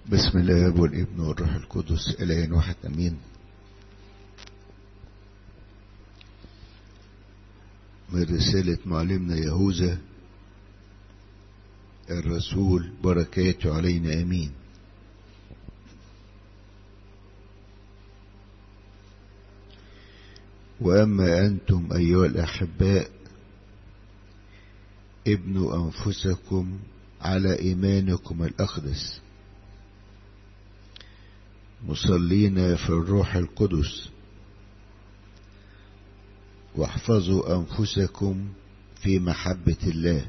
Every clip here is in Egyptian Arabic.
بسم الله والابن والروح القدس إلهين واحد أمين من رسالة معلمنا يهوذا الرسول بركاته علينا أمين وأما أنتم أيها الأحباء ابنوا أنفسكم على إيمانكم الأقدس مصلين في الروح القدس واحفظوا أنفسكم في محبة الله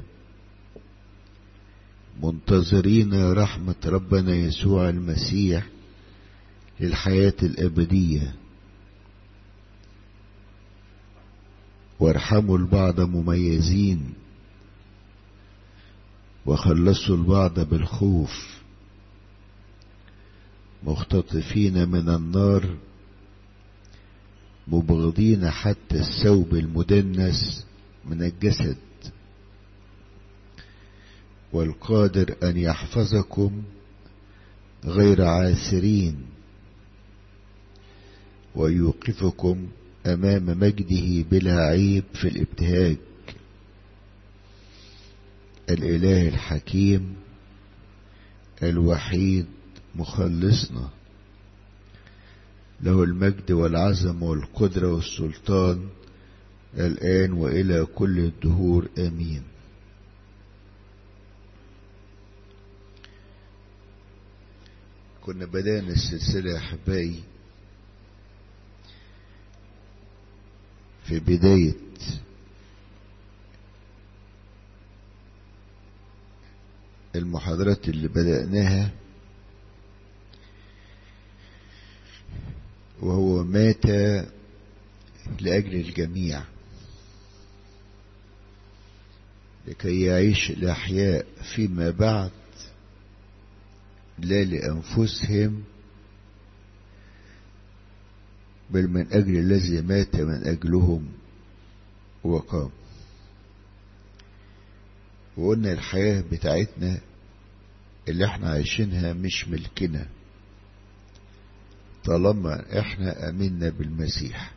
منتظرين رحمة ربنا يسوع المسيح للحياة الأبدية وارحموا البعض مميزين وخلصوا البعض بالخوف مختطفين من النار مبغضين حتى الثوب المدنس من الجسد والقادر أن يحفظكم غير عاثرين ويوقفكم أمام مجده بلا عيب في الابتهاج الإله الحكيم الوحيد مخلصنا له المجد والعظمة والقدرة والسلطان الآن وإلى كل الدهور آمين كنا بدأنا السلسلة يا أحبائي في بداية المحاضرات اللي بدأناها وهو مات لأجل الجميع لكي يعيش الأحياء فيما بعد لا لأنفسهم بل من أجل الذي مات من أجلهم وقام وقلنا الحياة بتاعتنا اللي احنا عايشينها مش ملكنا طالما احنا امنا بالمسيح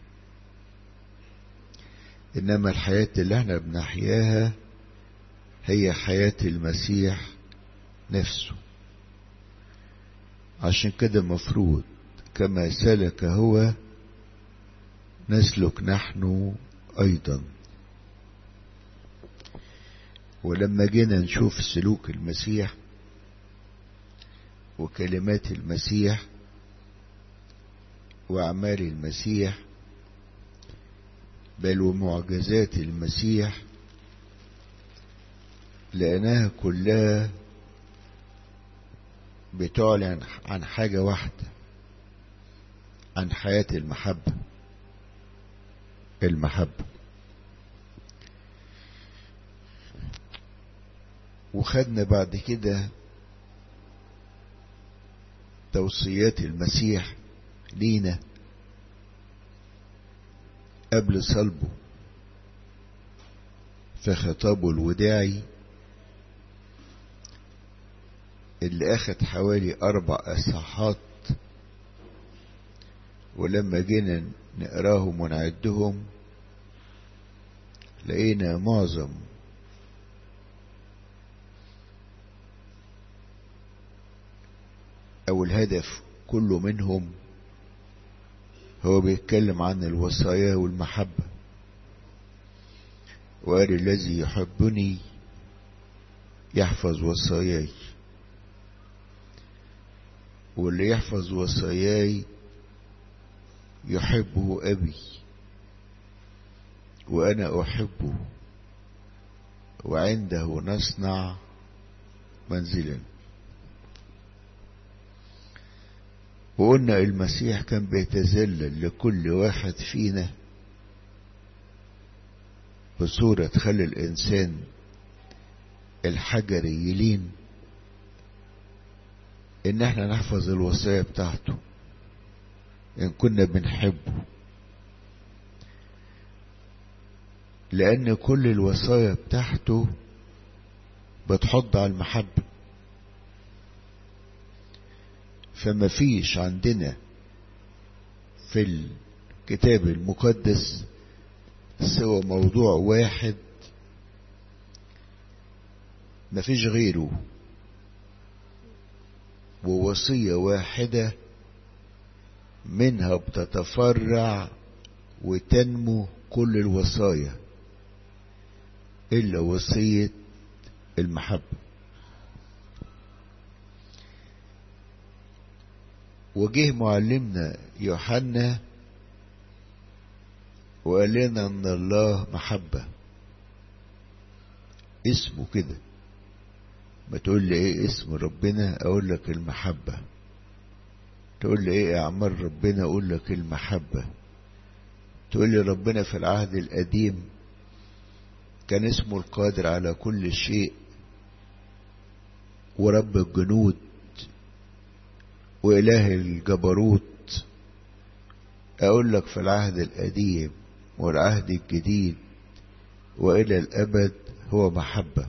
انما الحياة اللي احنا بنحياها هي حياة المسيح نفسه عشان كده مفروض كما سلك هو نسلك نحن ايضا ولما جينا نشوف سلوك المسيح وكلمات المسيح وأعمال المسيح بل ومعجزات المسيح لأنها كلها بتعلن عن حاجة واحدة عن حياة المحبة المحبة وخدنا بعد كده توصيات المسيح لينا قبل صلبه في خطابه الوداعي اللي أخد حوالي أربع أصحاحات ولما جينا نقراهم ونعدهم لقينا معظم أو الهدف كله منهم هو بيتكلم عن الوصايا والمحبة وقال الذي يحبني يحفظ وصاياي واللي يحفظ وصاياي يحبه أبي وأنا أحبه وعنده نصنع منزلا وقلنا المسيح كان بيتذلل لكل واحد فينا بصورة تخلي الإنسان الحجري يلين إن احنا نحفظ الوصايا بتاعته إن كنا بنحبه لأن كل الوصايا بتاعته بتحض على المحبة فما فيش عندنا في الكتاب المقدس سوى موضوع واحد ما فيش غيره ووصية واحدة منها بتتفرع وتنمو كل الوصايا إلا وصية المحبة وجه معلمنا يوحنا وقال لنا ان الله محبة اسمه كده ما تقول لي ايه اسم ربنا اقول لك المحبة تقول لي ايه اعمال ربنا اقول لك المحبة تقول لي ربنا في العهد القديم كان اسمه القادر على كل شيء ورب الجنود وإله الجبروت أقول لك في العهد القديم والعهد الجديد وإلى الأبد هو محبة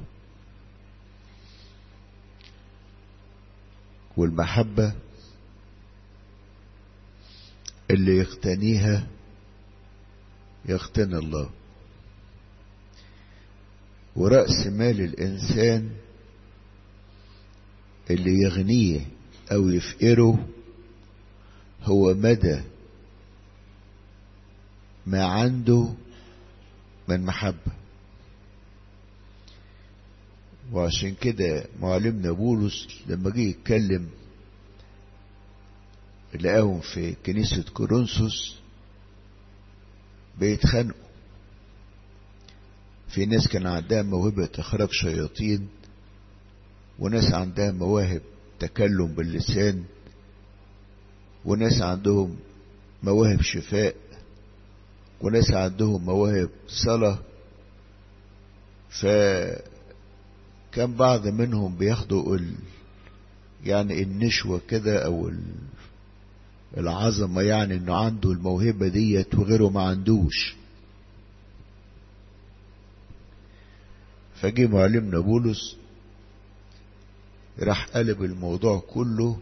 والمحبة اللي يقتنيها يقتني الله ورأس مال الإنسان اللي يغنيه أو يفقره هو مدى ما عنده من محبة وعشان كده معلمنا بولس لما جه يتكلم لقاهم في كنيسة كورنثوس بيتخانقوا في ناس كان عندها موهبة إخراج شياطين وناس عندها مواهب تكلم باللسان وناس عندهم مواهب شفاء وناس عندهم مواهب صلاة فكان بعض منهم بياخدوا ال يعني النشوة كده او العظمة يعني انه عنده الموهبة ديت وغيره ما عندوش فجي معلمنا بولس راح قلب الموضوع كله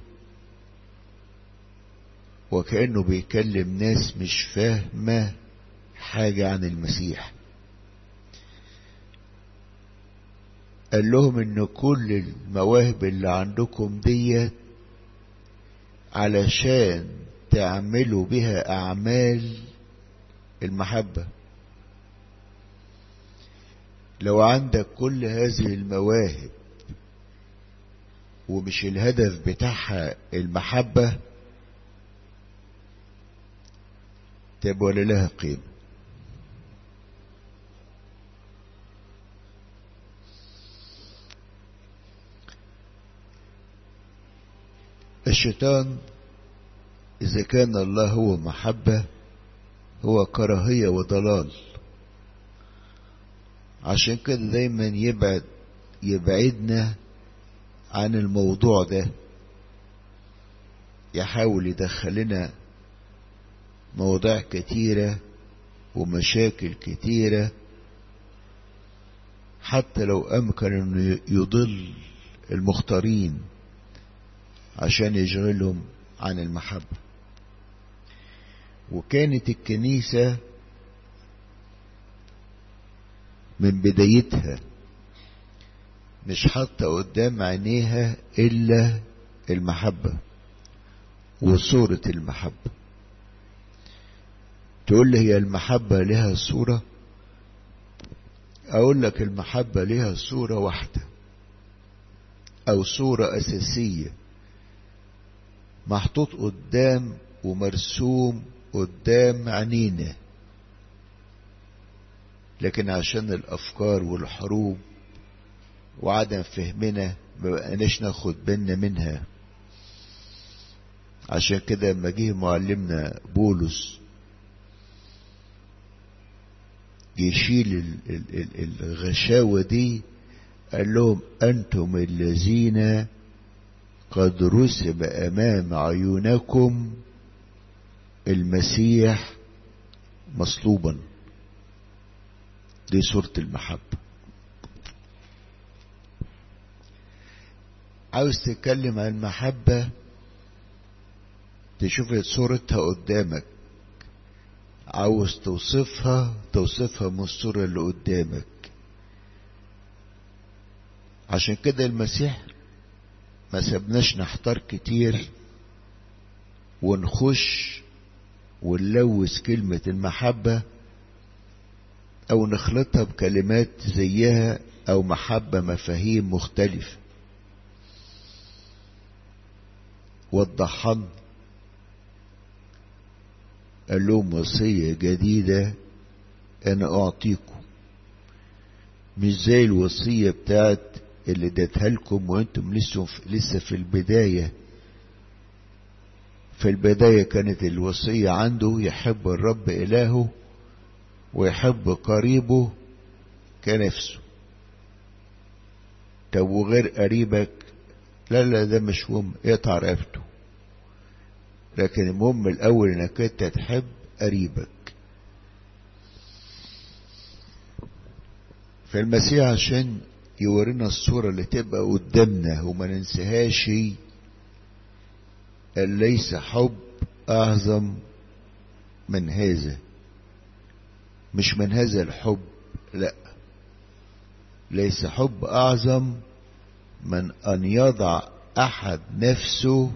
وكأنه بيكلم ناس مش فاهمة حاجة عن المسيح قال لهم ان كل المواهب اللي عندكم ديت علشان تعملوا بها اعمال المحبة لو عندك كل هذه المواهب ومش الهدف بتاعها المحبة تبقى ولا لها قيمة الشيطان إذا كان الله هو محبة هو كراهية وضلال عشان كده دايما يبعد يبعدنا عن الموضوع ده يحاول يدخلنا مواضيع كتيرة ومشاكل كتيرة حتى لو أمكن أنه يضل المختارين عشان يشغلهم عن المحبة وكانت الكنيسة من بدايتها مش حاطة قدام عينيها إلا المحبة وصورة المحبة تقول لي هي المحبة لها صورة أقول لك المحبة لها صورة واحدة أو صورة أساسية محطوط قدام ومرسوم قدام عينينا لكن عشان الأفكار والحروب وعدم فهمنا ما بقناش ناخد بالنا منها عشان كده لما جه معلمنا بولس يشيل الغشاوة دي قال لهم أنتم الذين قد رسم أمام عيونكم المسيح مصلوبا دي صورة المحبة عاوز تتكلم عن المحبة تشوف صورتها قدامك عاوز توصفها توصفها من الصورة اللي قدامك عشان كده المسيح ما سبناش نحتار كتير ونخش ونلوث كلمة المحبة أو نخلطها بكلمات زيها أو محبة مفاهيم مختلفة وضحن قال لهم وصية جديدة أنا أعطيكم مش زي الوصية بتاعت اللي اديتها لكم وانتم لسه لسه في البداية في البداية كانت الوصية عنده يحب الرب إلهه ويحب قريبه كنفسه طب وغير قريبك لا لا ده مش مهم اقطع رقبته لكن المهم الأول انك انت تحب قريبك فالمسيح عشان يورينا الصورة اللي تبقى قدامنا وما ننساهاش قال ليس حب أعظم من هذا مش من هذا الحب لا ليس حب أعظم من أن يضع أحد نفسه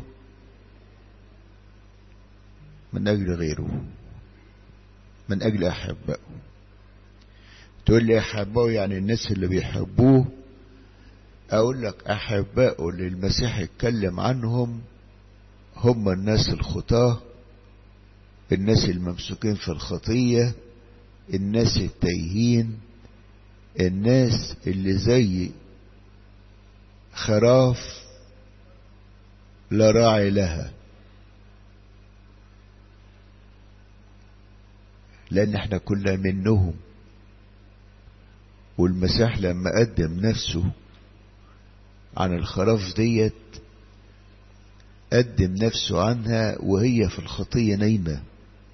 من أجل غيره من أجل أحبائه تقول لي أحبائه يعني الناس اللي بيحبوه أقول لك أحبائه اللي المسيح اتكلم عنهم هم الناس الخطاة الناس الممسوكين في الخطية الناس التايهين الناس اللي زي خراف لا راعي لها لأن احنا كلنا منهم والمسيح لما قدم نفسه عن الخراف ديت قدم نفسه عنها وهي في الخطية نايمة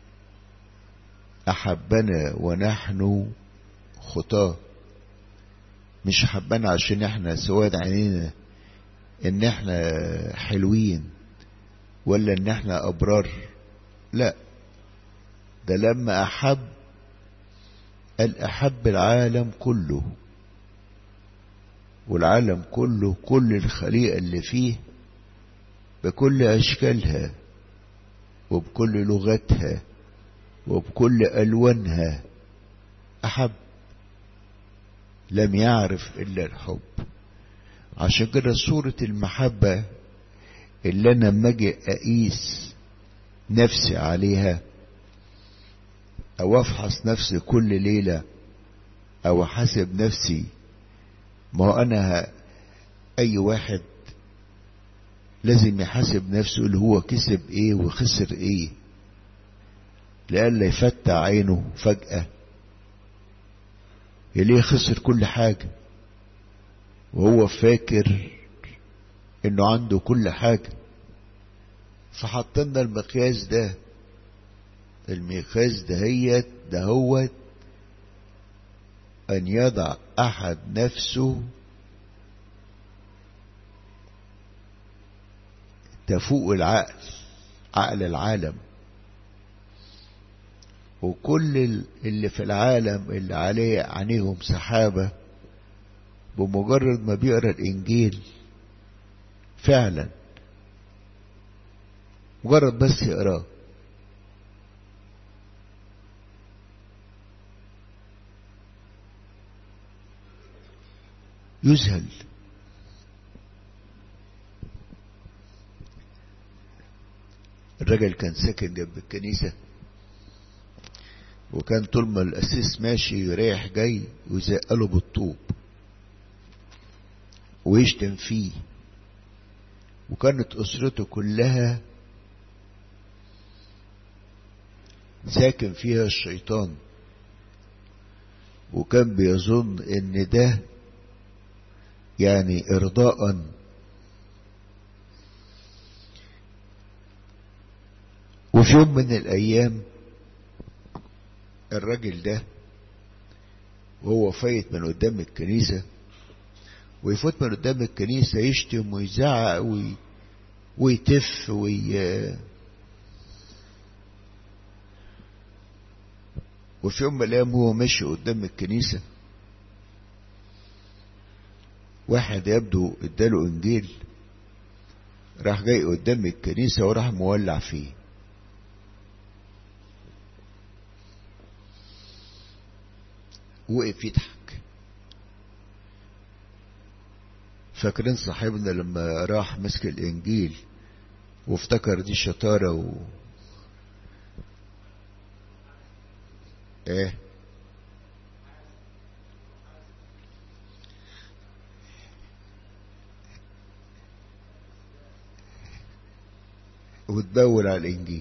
أحبنا ونحن خطاه مش حبنا عشان احنا سواد عينينا ان احنا حلوين ولا ان احنا ابرار لا ده لما احب قال احب العالم كله والعالم كله كل الخليقة اللي فيه بكل اشكالها وبكل لغتها وبكل الوانها احب لم يعرف إلا الحب عشان كده صورة المحبة اللي أنا لما أجي أقيس نفسي عليها أو أفحص نفسي كل ليلة أو أحاسب نفسي ما هو أنا أي واحد لازم يحاسب نفسه اللي هو كسب إيه وخسر إيه لألا يفتح عينه فجأة ليه خسر كل حاجة وهو فاكر انه عنده كل حاجة فحطنا المقياس ده المقياس دهيت دهوت ان يضع احد نفسه تفوق العقل عقل العالم وكل اللي في العالم اللي عليه عينيهم سحابة بمجرد ما بيقرا الإنجيل فعلا مجرد بس يقراه يذهل الراجل كان ساكن جنب الكنيسه وكان طول ما الأسيس ماشي رايح جاي ويزقله بالطوب ويشتم فيه وكانت أسرته كلها ساكن فيها الشيطان وكان بيظن ان ده يعني ارضاء وفي يوم من الايام الراجل ده وهو فايت من قدام الكنيسة ويفوت من قدام الكنيسة يشتم ويزعق وي... ويتف وي... وفي يوم من الأيام هو ماشي قدام الكنيسة واحد يبدو اداله انجيل راح جاي قدام الكنيسة وراح مولع فيه وقف يضحك فاكرين صاحبنا لما راح مسك الانجيل وافتكر دي شطارة و ايه وتدور على الانجيل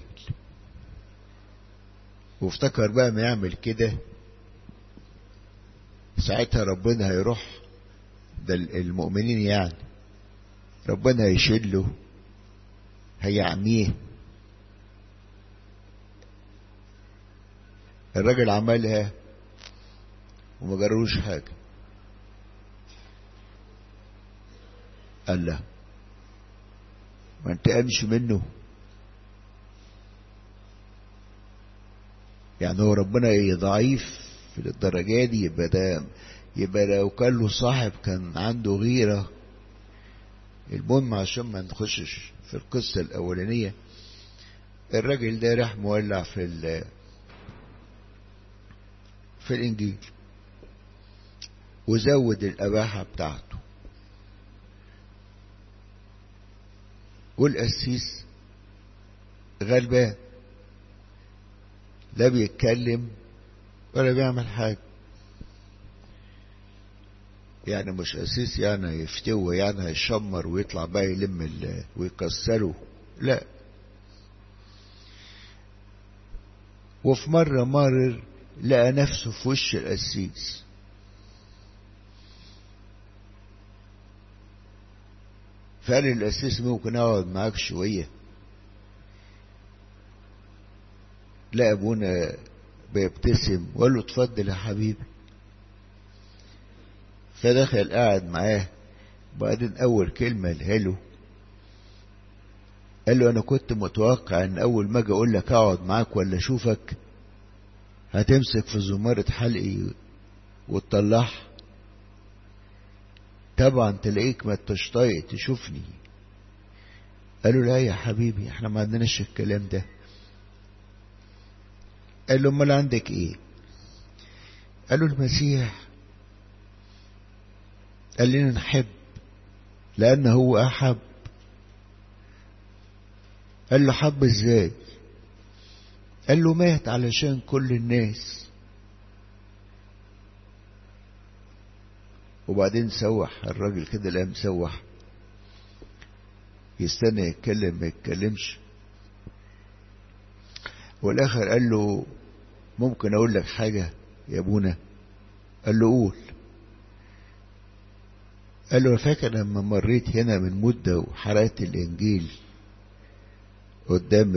وافتكر بقى ما يعمل كده ساعتها ربنا هيروح ده المؤمنين يعني ربنا هيشيله هيعميه الراجل عملها وما جرالوش حاجة قال له ما انتقمش منه يعني هو ربنا ايه ضعيف في الدرجة دي يبقى ده يبقى لو كان له صاحب كان عنده غيرة المهم عشان ما نخشش في القصة الأولانية الراجل ده راح مولع في ال في الإنجيل وزود الأباحة بتاعته والقسيس غلبان لا بيتكلم ولا بيعمل حاجة يعني مش أسيس يعني يفتوى يعني هيشمر ويطلع بقى يلم ال ويكسره لا وفي مرة مرر لقى نفسه في وش القسيس فقال القسيس ممكن اقعد معاك شوية لا ابونا بيبتسم وقال له اتفضل يا حبيبي فدخل قاعد معاه وبعدين اول كلمة قالها له قال له انا كنت متوقع ان اول ما اجي اقول لك اقعد معاك ولا اشوفك هتمسك في زمارة حلقي وتطلعها طبعا تلاقيك ما انتش طايق تشوفني قالوا لا يا حبيبي احنا ما عندناش الكلام ده قال له امال عندك ايه قالوا المسيح قال لنا نحب لان هو احب قال له حب ازاي قال له مات علشان كل الناس وبعدين سوح الراجل كده لقى مسوح يستنى يتكلم ما يتكلمش والاخر قال له ممكن اقول لك حاجة يا ابونا قال له قول قال له فاكر لما مريت هنا من مدة وحرقت الانجيل قدام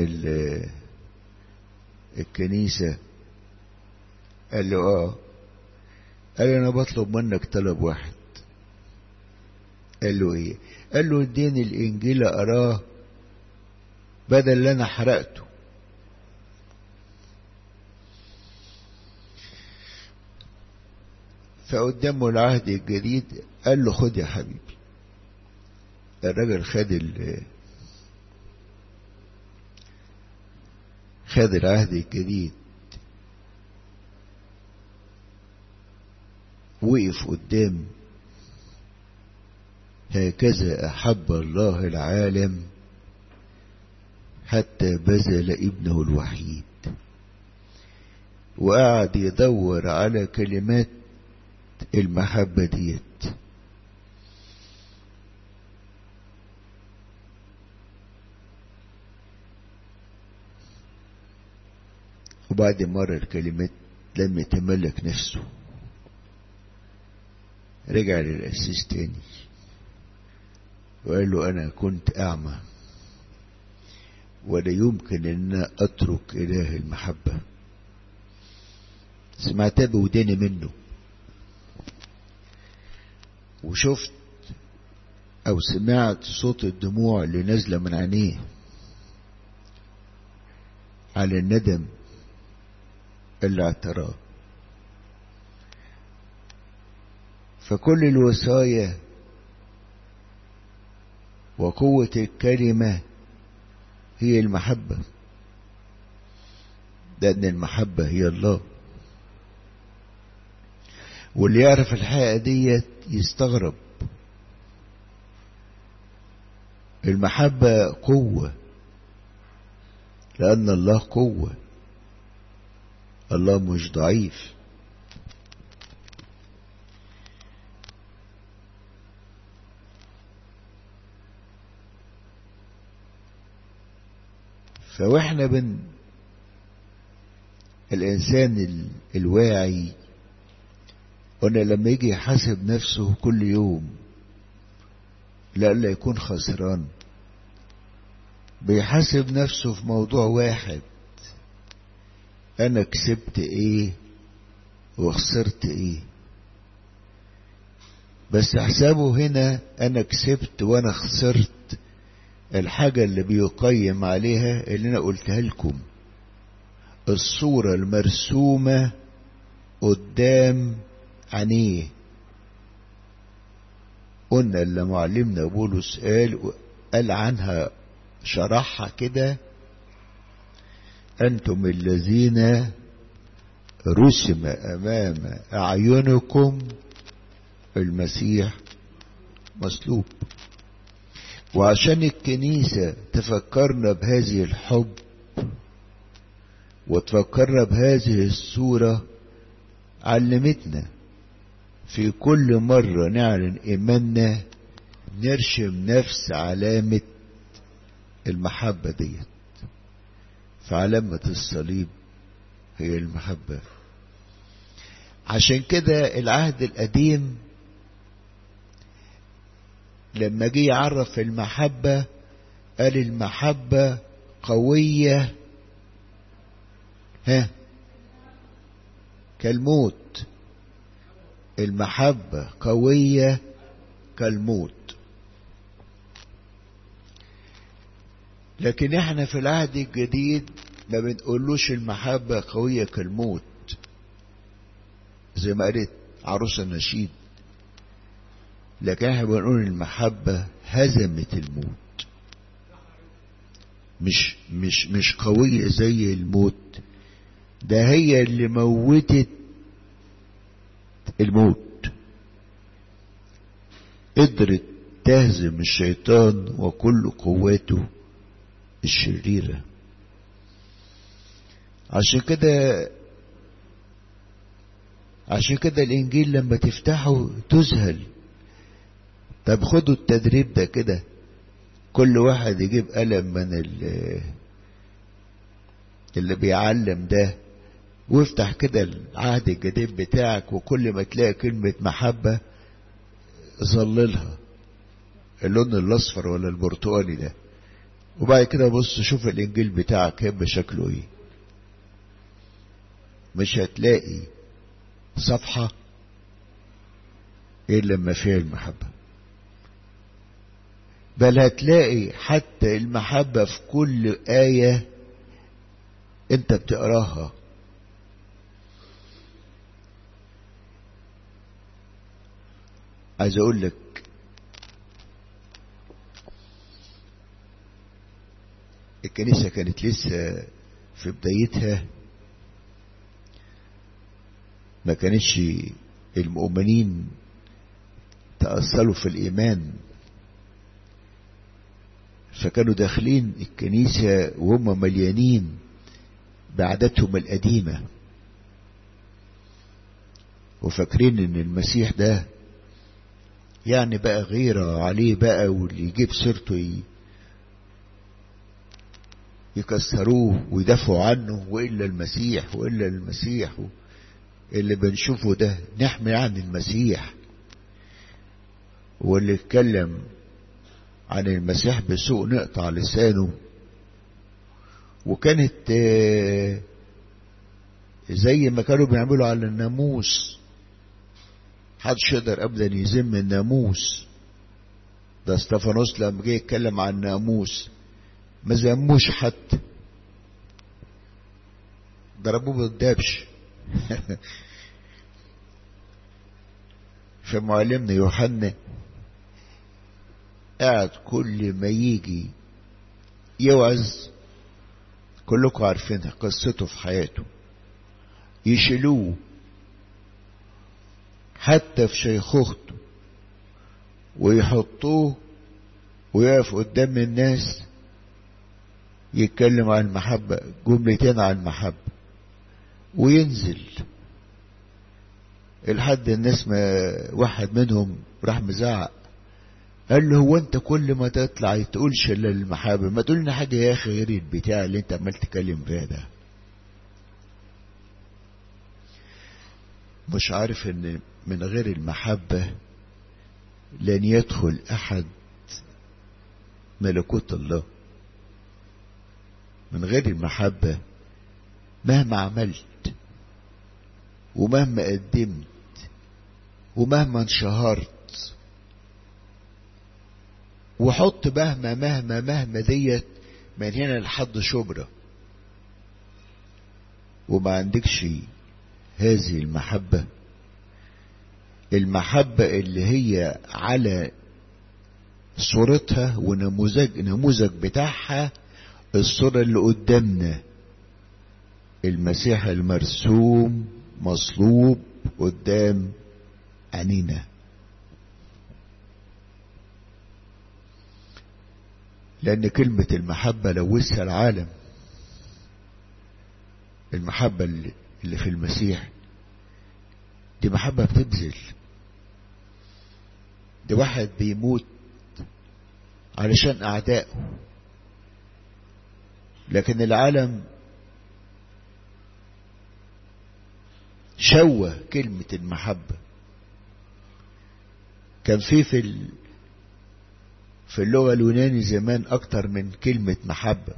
الكنيسة قال له اه قال له انا بطلب منك طلب واحد قال له ايه قال له اديني الانجيل اقراه بدل اللي انا حرقته فقدامه العهد الجديد قال له خد يا حبيبي الراجل خد ال خد العهد الجديد وقف قدام هكذا أحب الله العالم حتى بذل ابنه الوحيد وقعد يدور على كلمات المحبة ديت وبعد مرة الكلمات لم يتملك نفسه رجع للأسيس تاني وقال له أنا كنت أعمى ولا يمكن أن أترك إله المحبة سمعتها بوداني منه وشفت أو سمعت صوت الدموع اللي نازلة من عينيه على الندم اللي اعتراه فكل الوصايا وقوة الكلمة هي المحبة لأن المحبة هي الله واللي يعرف الحقيقة ديت يستغرب المحبة قوة لأن الله قوة الله مش ضعيف فواحنا بن الإنسان الواعي قلنا لما يجي يحاسب نفسه كل يوم لألا يكون خسران بيحاسب نفسه في موضوع واحد أنا كسبت إيه وخسرت إيه بس حسابه هنا أنا كسبت وأنا خسرت الحاجة اللي بيقيم عليها اللي أنا قلتها لكم الصورة المرسومة قدام عينيه قلنا اللي معلمنا بولس قال قال عنها شرحها كده أنتم الذين رسم أمام أعينكم المسيح مصلوب وعشان الكنيسة تفكرنا بهذه الحب وتفكرنا بهذه الصورة علمتنا في كل مرة نعلن إيماننا نرشم نفس علامة المحبة ديت فعلامة الصليب هي المحبة عشان كده العهد القديم لما جه يعرف المحبة قال المحبة قوية ها كالموت المحبة قوية كالموت لكن احنا في العهد الجديد ما بنقولوش المحبة قوية كالموت زي ما قالت عروس النشيد لكن احنا بنقول المحبة هزمت الموت مش مش مش قوية زي الموت ده هي اللي موتت الموت قدرت تهزم الشيطان وكل قواته الشريرة عشان كده عشان كده الإنجيل لما تفتحه تذهل طب خدوا التدريب ده كده كل واحد يجيب قلم من اللي بيعلم ده وافتح كده العهد الجديد بتاعك وكل ما تلاقي كلمة محبة ظللها اللون الأصفر ولا البرتقالي ده وبعد كده بص شوف الإنجيل بتاعك هيبقى شكله إيه مش هتلاقي صفحة إلا لما فيها المحبة بل هتلاقي حتى المحبة في كل آية أنت بتقراها عايز أقول لك الكنيسة كانت لسه في بدايتها ما كانتش المؤمنين تأصلوا في الإيمان فكانوا داخلين الكنيسة وهم مليانين بعاداتهم القديمة وفاكرين ان المسيح ده يعني بقى غيرة عليه بقى واللي يجيب سيرته يكسروه ويدافعوا عنه وإلا المسيح وإلا المسيح اللي بنشوفه ده نحمي عن المسيح واللي اتكلم عن المسيح بسوء نقطع لسانه وكانت زي ما كانوا بيعملوا على الناموس محدش يقدر ابدا يذم الناموس ده استفانوس لما جه يتكلم عن الناموس ما ذموش حتى ضربوه بالدبش فمعلمنا يوحنا قاعد كل ما يجي يوعظ كلكم عارفينها قصته في حياته يشيلوه حتى في شيخوخته ويحطوه ويقف قدام الناس يتكلم عن المحبة جملتين عن المحبة وينزل الحد الناس ما واحد منهم راح مزعق قال له هو انت كل ما تطلع تقولش الا المحبة ما تقول لنا حاجة يا اخي غير البتاع اللي انت عمال تتكلم فيها ده مش عارف ان من غير المحبة لن يدخل احد ملكوت الله من غير المحبة مهما عملت ومهما قدمت ومهما انشهرت وحط مهما مهما مهما ديت من هنا لحد شبرا وما عندكش هذه المحبة المحبة اللي هي على صورتها ونموذج نموذج بتاعها الصورة اللي قدامنا المسيح المرسوم مصلوب قدام عينينا لأن كلمة المحبة لوثها العالم المحبة اللي في المسيح دي محبة بتبذل دي واحد بيموت علشان أعدائه لكن العالم شوه كلمة المحبة كان في في ال... في اللغة اليوناني زمان أكتر من كلمة محبة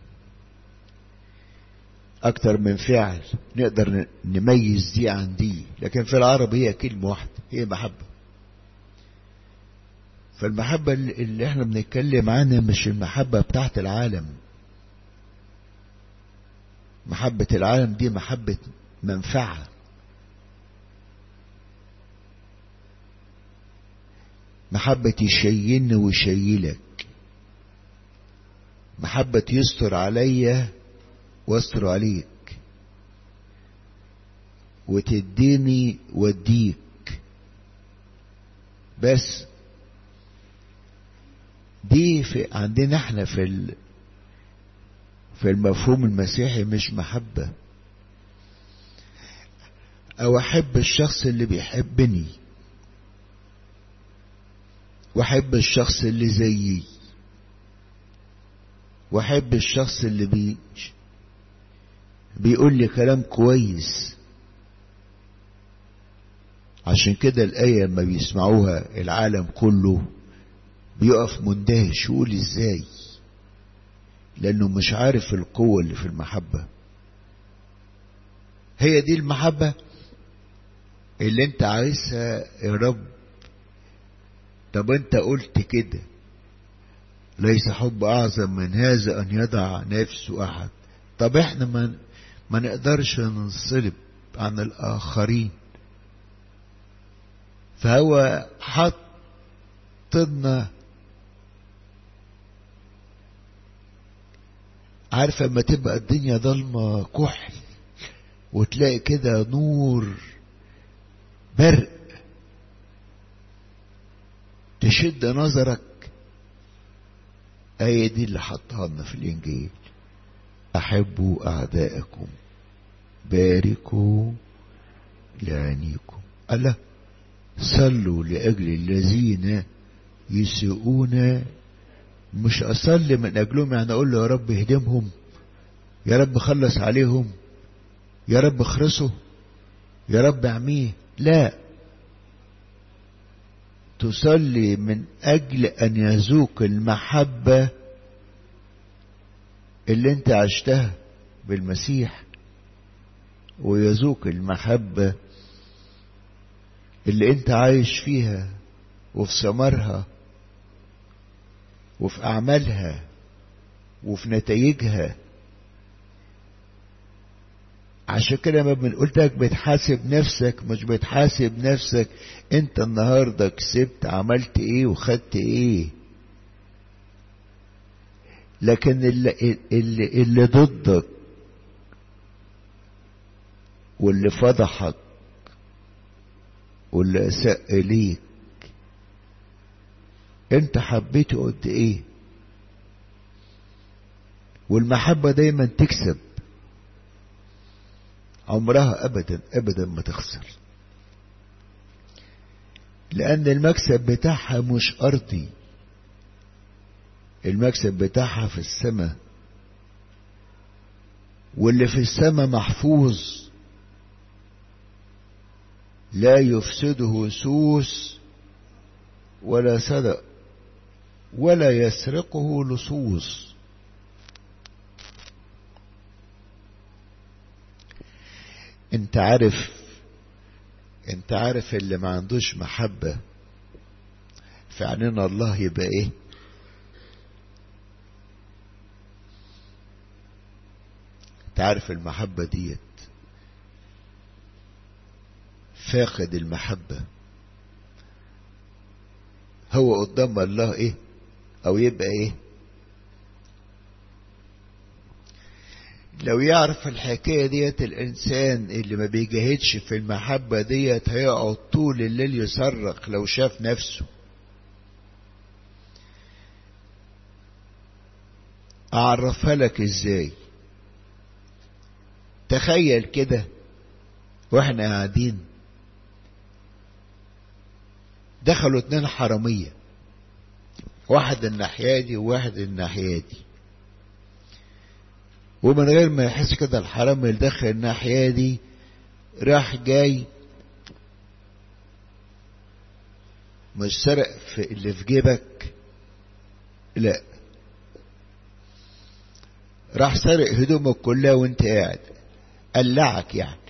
أكتر من فعل نقدر نميز دي عن دي لكن في العربي هي كلمة واحدة هي محبة فالمحبة اللي احنا بنتكلم عنها مش المحبة بتاعت العالم محبة العالم دي محبة منفعة محبة يشيلني ويشيلك محبة يستر عليا واستر عليك وتديني واديك بس دي في عندنا احنا في ال في المفهوم المسيحي مش محبة او احب الشخص اللي بيحبني واحب الشخص اللي زيي واحب الشخص اللي بي بيقول لي كلام كويس عشان كده الآية لما بيسمعوها العالم كله بيقف مندهش يقول ازاي لأنه مش عارف القوة اللي في المحبة هي دي المحبة اللي انت عايزها يا رب طب انت قلت كده ليس حب اعظم من هذا ان يضع نفسه احد طب احنا ما ما نقدرش ننصلب عن الاخرين فهو حطنا عارفه لما تبقى الدنيا ضلمه كحل وتلاقي كده نور برق تشد نظرك آية دي اللي حطها لنا في الإنجيل أحبوا أعداءكم باركوا لعينيكم ألا صلوا لأجل الذين يسيئون مش أصلي من أجلهم يعني أقول له يا رب اهدمهم يا رب خلص عليهم يا رب اخرسه يا رب اعميه لا تصلي من أجل أن يذوق المحبة اللي انت عشتها بالمسيح ويذوق المحبة اللي انت عايش فيها وفي ثمرها وفي أعمالها وفي نتائجها عشان كده ما بنقول لك بتحاسب نفسك مش بتحاسب نفسك انت النهارده كسبت عملت ايه وخدت ايه لكن اللي, اللي, اللي ضدك واللي فضحك واللي اساء ليك انت حبيته قد ايه والمحبة دايما تكسب عمرها ابدا ابدا ما تخسر لان المكسب بتاعها مش ارضي المكسب بتاعها في السماء واللي في السماء محفوظ لا يفسده سوس ولا سرق ولا يسرقه لصوص انت عارف انت عارف اللي ما عندوش محبة في عيننا الله يبقى ايه انت عارف المحبة ديت فاقد المحبة هو قدام الله ايه او يبقى ايه لو يعرف الحكاية ديت الإنسان اللي ما بيجاهدش في المحبة ديت هيقعد طول الليل يصرخ لو شاف نفسه أعرفها لك إزاي تخيل كده وإحنا قاعدين دخلوا اتنين حرامية واحد الناحية دي وواحد الناحية دي ومن غير ما يحس كده الحرام اللي دخل الناحية دي راح جاي مش سرق في اللي في جيبك لا راح سرق هدومك كلها وانت قاعد قلعك يعني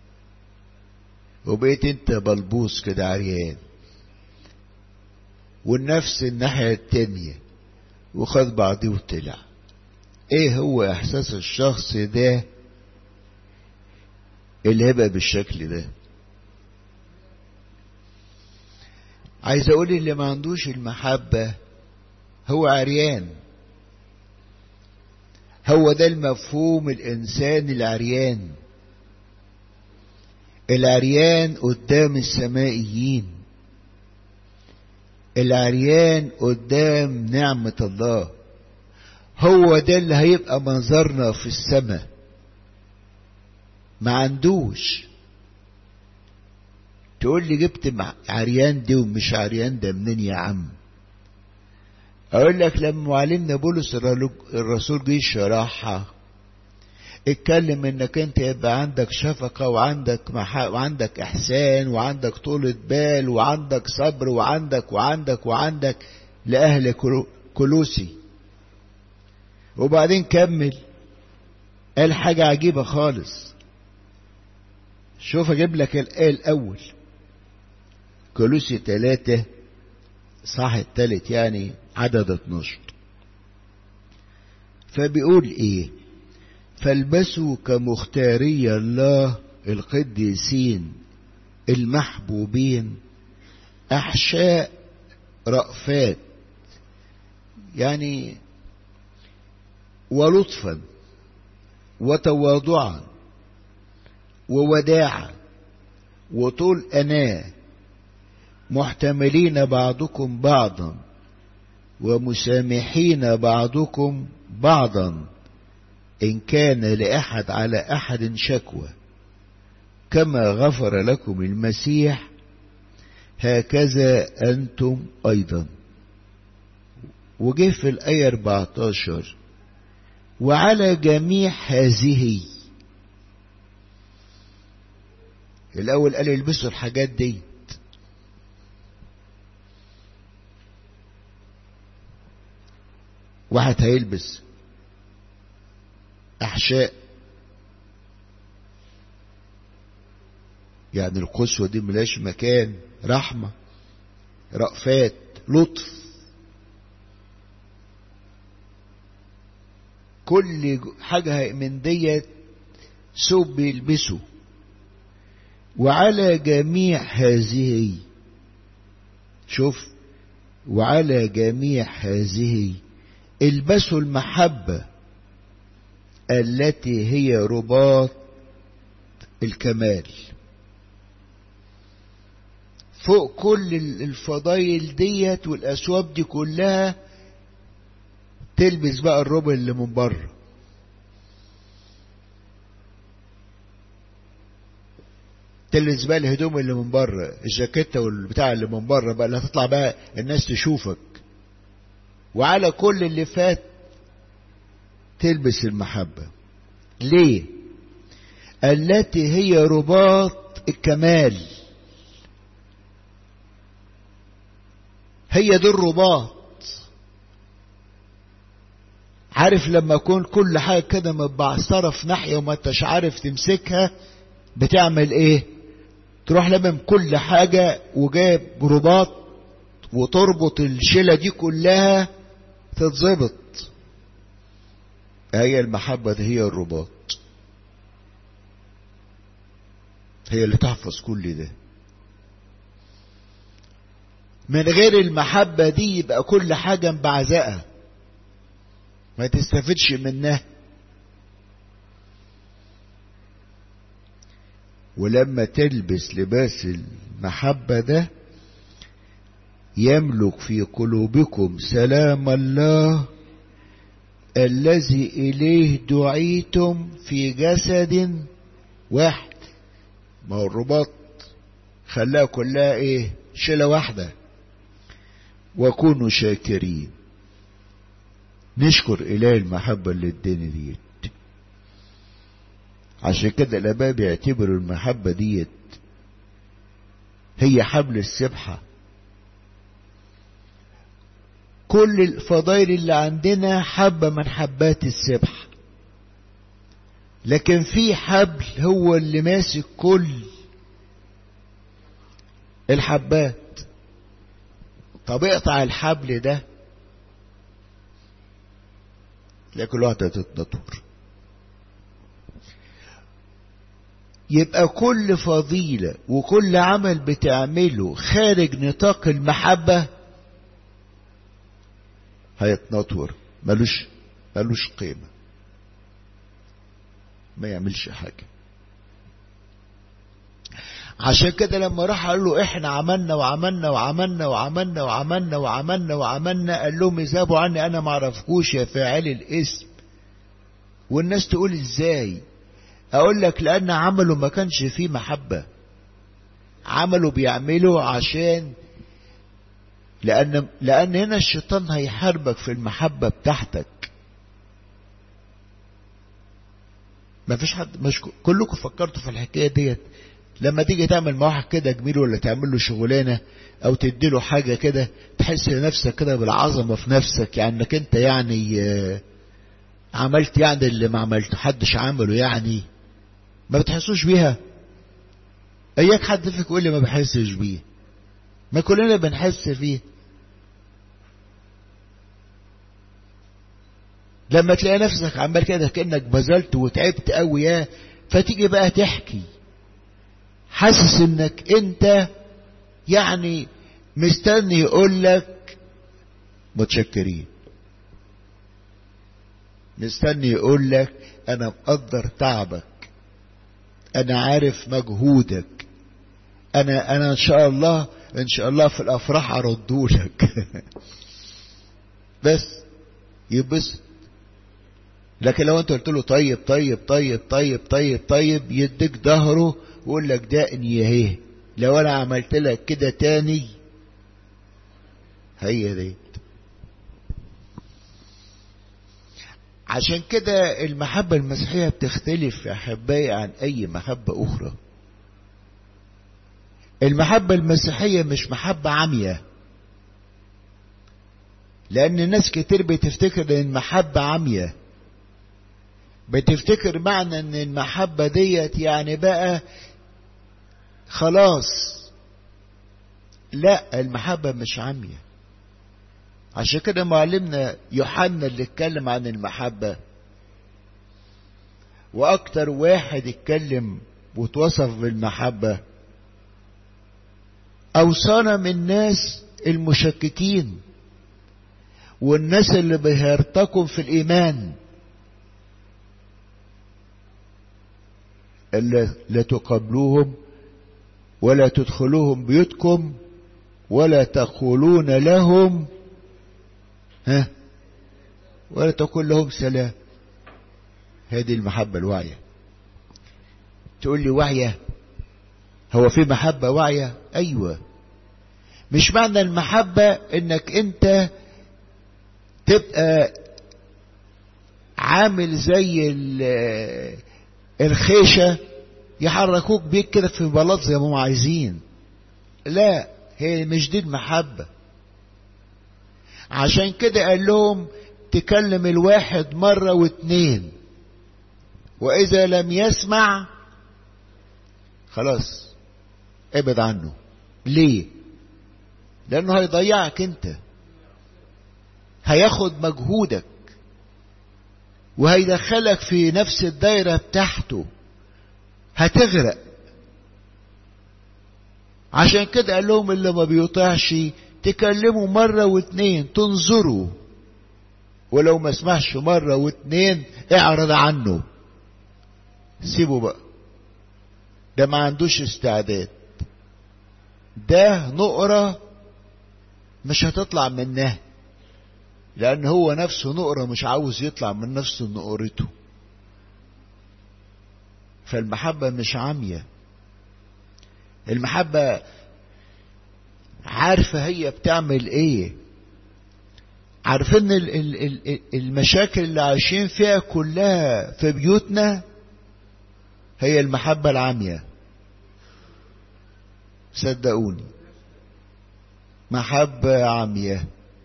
وبقيت انت بلبوس كده عريان والنفس الناحية التانية وخد بعضيه وطلع ايه هو احساس الشخص ده اللي هيبقى بالشكل ده عايز اقول اللي ما عندوش المحبة هو عريان هو ده المفهوم الانسان العريان العريان قدام السمائيين العريان قدام نعمة الله هو ده اللي هيبقى منظرنا في السماء ما عندوش تقول لي جبت عريان دي ومش عريان ده منين يا عم اقول لك لما معلمنا بولس الرسول جه شرحها اتكلم انك انت يبقى عندك شفقة وعندك محا... وعندك احسان وعندك طولة بال وعندك صبر وعندك وعندك وعندك لأهل كلوسي وبعدين كمل قال حاجة عجيبة خالص شوف اجيب لك الآية الأول كلوسي ثلاثة صح الثالث يعني عدد 12 فبيقول ايه فالبسوا كمختاري الله القديسين المحبوبين احشاء رأفات يعني ولطفا وتواضعا ووداعا وطول أناه محتملين بعضكم بعضا ومسامحين بعضكم بعضا إن كان لأحد على أحد شكوى كما غفر لكم المسيح هكذا أنتم أيضا وجه في الآية 14 وعلى جميع هذه الأول قال يلبسوا الحاجات دي واحد هيلبس أحشاء يعني القسوة دي ملاش مكان رحمة رأفات لطف كل حاجة من ديت ثوب بيلبسه وعلى جميع هذه شوف وعلى جميع هذه البسوا المحبة التي هي رباط الكمال فوق كل الفضايل ديت والأسواب دي كلها تلبس بقى الربع اللي من بره تلبس بقى الهدوم اللي من بره الجاكيتة والبتاع اللي من بره بقى اللي هتطلع بقى الناس تشوفك وعلى كل اللي فات تلبس المحبة ليه التي هي رباط الكمال هي دي الرباط عارف لما يكون كل حاجة كده متبعثرة في ناحية وما انتش عارف تمسكها بتعمل ايه تروح لمم كل حاجة وجايب رباط وتربط الشلة دي كلها تتظبط هي المحبة دي هي الرباط هي اللي تحفظ كل ده من غير المحبة دي يبقى كل حاجة مبعزقة ما تستفدش منها ولما تلبس لباس المحبة ده يملك في قلوبكم سلام الله الذي إليه دعيتم في جسد واحد ما هو الرباط خلاها كلها ايه شلة واحدة وكونوا شاكرين نشكر إله المحبة اللي اداني ديت عشان كده الآباء بيعتبروا المحبة ديت هي حبل السبحة كل الفضائل اللي عندنا حبة من حبات السبحة لكن في حبل هو اللي ماسك كل الحبات طب اقطع الحبل ده تلاقي كل واحدة تتنطور يبقى كل فضيلة وكل عمل بتعمله خارج نطاق المحبة هيتنطور ملوش ملوش قيمة ما يعملش حاجة عشان كده لما راح قال له احنا عملنا وعملنا وعملنا وعملنا وعملنا وعملنا وعملنا قال لهم اذهبوا عني انا ما اعرفكوش يا فاعل الاسم والناس تقول ازاي اقول لك لان عمله ما كانش فيه محبة عمله بيعمله عشان لان لان هنا الشيطان هيحاربك في المحبة بتاعتك ما فيش حد مش كلكم فكرتوا في الحكاية ديت لما تيجي تعمل مع واحد كده جميل ولا تعمل له شغلانه او تدي له حاجه كده تحس نفسك كده بالعظمه في نفسك يعني انك انت يعني عملت يعني اللي ما عملته حدش عمله يعني ما بتحسوش بيها اياك حد فيك يقول لي ما بحسش بيه ما كلنا بنحس فيه لما تلاقي نفسك عمال كده كانك بذلت وتعبت قوي يا فتيجي بقى تحكي حاسس انك انت يعني مستني يقول لك متشكرين مستني يقول لك انا مقدر تعبك انا عارف مجهودك انا انا ان شاء الله ان شاء الله في الافراح اردولك بس يبسط لكن لو انت قلت له طيب طيب طيب طيب طيب طيب يديك ظهره ويقول لك دقني اهي لو انا عملت لك كده تاني هي دي عشان كده المحبة المسيحية بتختلف يا أحبائي عن أي محبة أخرى المحبة المسيحية مش محبة عمية لأن ناس كتير بتفتكر إن المحبة عمية بتفتكر معنى إن المحبة ديت يعني بقى خلاص لا المحبة مش عمية عشان كده معلمنا يوحنا اللي اتكلم عن المحبة واكتر واحد اتكلم وتوصف بالمحبة اوصانا من الناس المشككين والناس اللي بيرتقوا في الايمان ألا لا تقبلوهم ولا تدخلوهم بيوتكم ولا تقولون لهم ها ولا تقول لهم سلام هذه المحبة الواعية تقول لي واعية هو في محبة واعية أيوة مش معنى المحبة انك انت تبقى عامل زي الخيشة يحركوك بيك كده في بلاط زي ما هم عايزين لا هي مش دي المحبة عشان كده قال لهم تكلم الواحد مرة واتنين وإذا لم يسمع خلاص ابعد عنه ليه لأنه هيضيعك أنت هياخد مجهودك وهيدخلك في نفس الدايرة بتاعته هتغرق عشان كده قال لهم اللي ما بيطيعش تكلموا مرة واتنين تنظروا ولو ما سمعش مرة واتنين اعرض عنه سيبه بقى ده ما عندوش استعداد ده نقرة مش هتطلع منها لأن هو نفسه نقرة مش عاوز يطلع من نفس نقرته فالمحبة مش عامية المحبة عارفة هي بتعمل ايه عارفين المشاكل اللي عايشين فيها كلها في بيوتنا هي المحبة العامية صدقوني محبة عامية